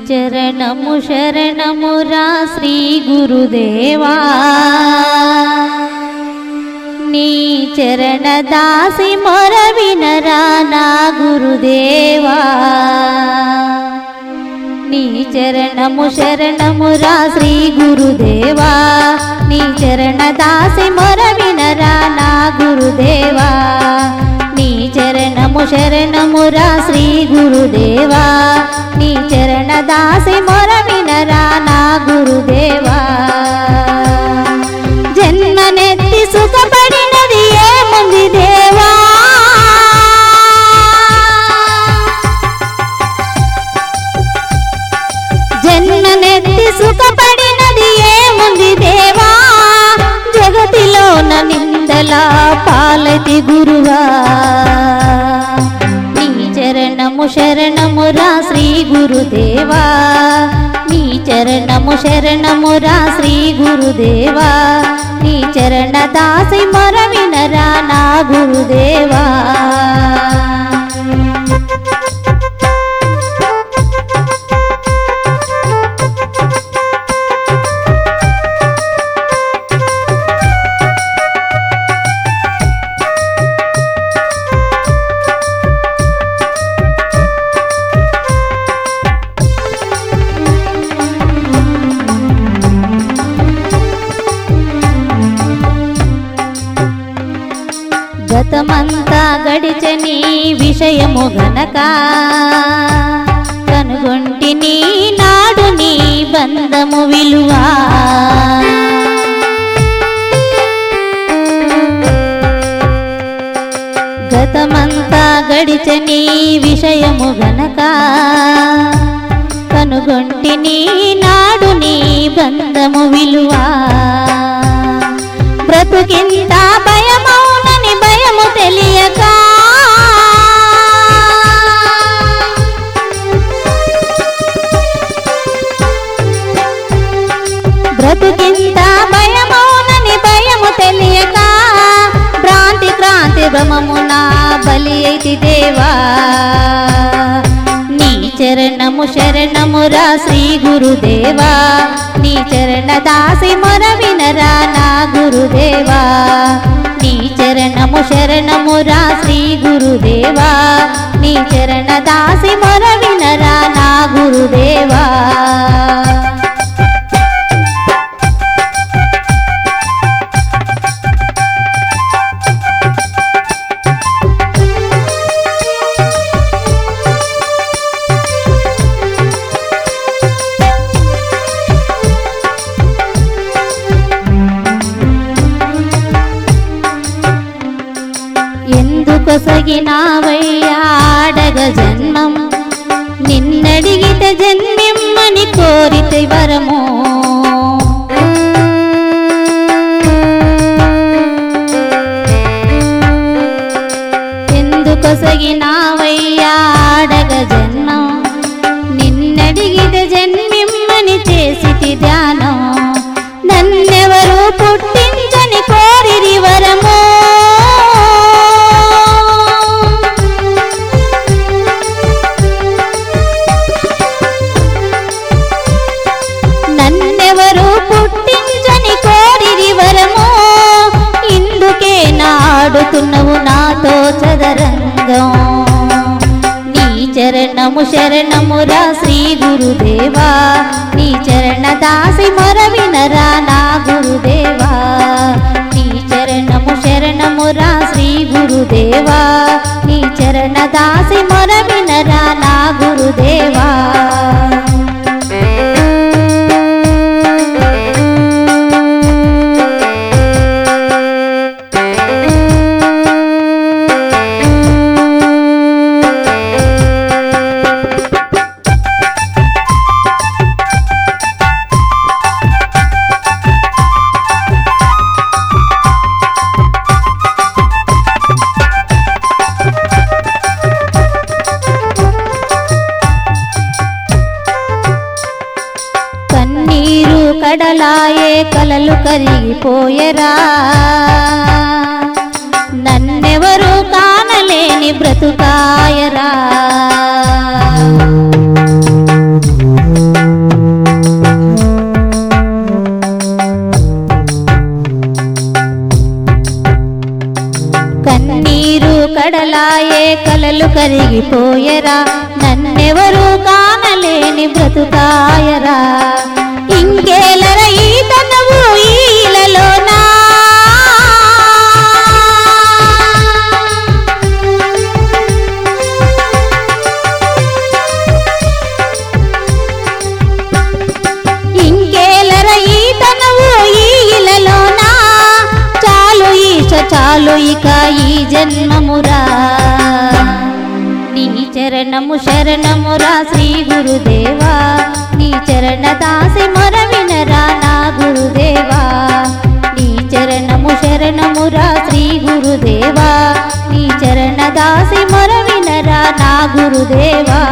చరణము శరణమురా శ్రీ గురుదేవా నీ చరణ దాసి మొర వినరా నా గురుదేవా నీ చరణము శరణమురా శ్రీ గురుదేవా నీ చరణ దాసి మొర వినరా నా గురుదేవా నీ చరణము శరణమురా శ్రీ గురుదేవా నీ చరణ దాసి మొర వినరా నా గురుదేవా జన్మనెత్తి సుఖపడినది ఏముంది దేవా జన్మనెత్తి సుఖపడినది ఏముంది దేవా జగతిలోన నిందల పాలతి గురువా నీ చరణము శరణమురా శ్రీ గురుదేవా నీ చరణము శరణమురా శ్రీ గురుదేవా నీ చరణ దాసి మొర వినరా నా గురుదేవా గతమంతా గడిచని విషయము గనక కనుగొంటిని నాడు నీ బంధము విలువా గతమంతా గడిచని విషయము గనక కనుగొంటిని నాడు నీ బంధము విలువా బ్రతుకింత భయమౌనని భయము తెలియక బ్రతుకింత భయమౌనని భయము తెలియక భ్రాంతి క్రాంతి భ్రమమున బలి అయితి దేవా నీ చరణము శరణమురా శ్రీ గురుదేవా నీ చరణ దాసి మొర వినరా నా గురుదేవా నీ చరణము శరణమురా శ్రీ గురుదేవా నీ చరణ దాసి మొర వినరా నా గురుదేవా ఎందుకొసగినావయ్యాడగ జన్మం నిన్నడిగితే జన్మిమ్మని కోరితే వరము ఎందుకొసగినావయ్యాడగ జన్మం నిన్నడిగితే జన్మిమ్మని చేసితి ధ్యానం నన్నెవరు పుట్టించని కోరిరి వరము నన్నెవరు పుట్టించని కోరిరి వరము ఇందుకే నాడుతున్నవు నాతో చదరంగం నీ చరణము శరణమురా శ్రీ గురుదేవా నీ చరణ దాసి మొర వినరా నా గురుదేవా నీ చరణము శరణమురా శ్రీ గురుదేవా నీ చరణ దాసి మొర వినరా నా గురుదేవా కన్నీరు కడలాయే కలలు కరిగిపోయరా నన్నెవరు కానలేని బ్రతుకాయరా కడలాయే కలలు కరిగిపోయరా నన్నెవరు కానలేని బ్రతుకాయరా ఇంకేలర ఈ తనవు ఈలలోనా ఇంకేలర ఈ తనవు ఈ ఇలలోనా చాలు ఈశ చాలు ఇక ఈ జన్మమురా నీ చరణము శరణమురా శ్రీ గురుదేవా నీ చరణ దాసి మొర వినరా నా గురుదేవా నీ చరణము శరణమురా శ్రీ గురుదేవా నీ చరణ దాసి మొర వినరా నా గురుదేవా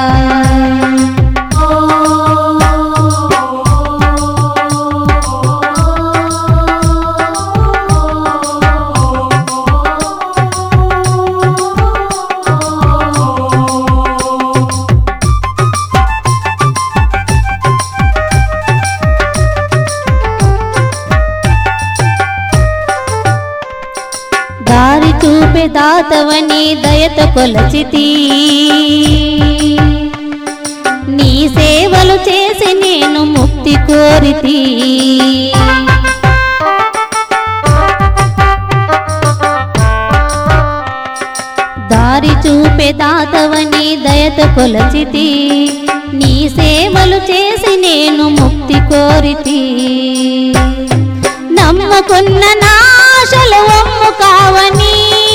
దారి చూపే దాతవని దయత కొలచితి నీ సేవలు చేసి నేను ముక్తి కోరితి దారి చూపే దాతవని దయత కొలచితి నీ సేవలు చేసి నేను ముక్తి కోరితి నమ్మకున్న నాశలు ఒమ్ము కావని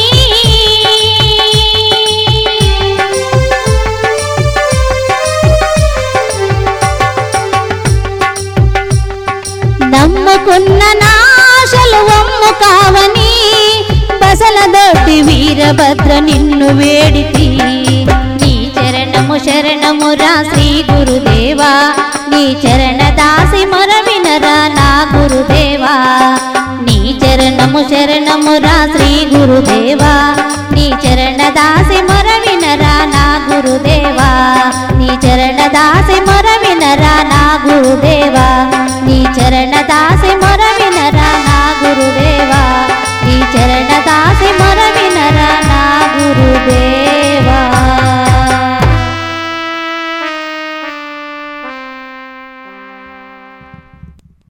నమ్మకున్న నాశలు ఒమ్ము కావని బసల దొడ్డి వీరభద్ర నిన్ను వేడితి నీ చరణము శరణము రా శ్రీ గురుదేవా నీ చరణ దాసి మొర వినరా నా గురుదేవా నీ చరణము శరణము రా శ్రీ గురుదేవా నీ చరణ దాసి మొర వినరా నా గురుదేవా నీ చరణ దాసి మొర వినరా నా గురుదేవా నీ చరణ దాసి మొర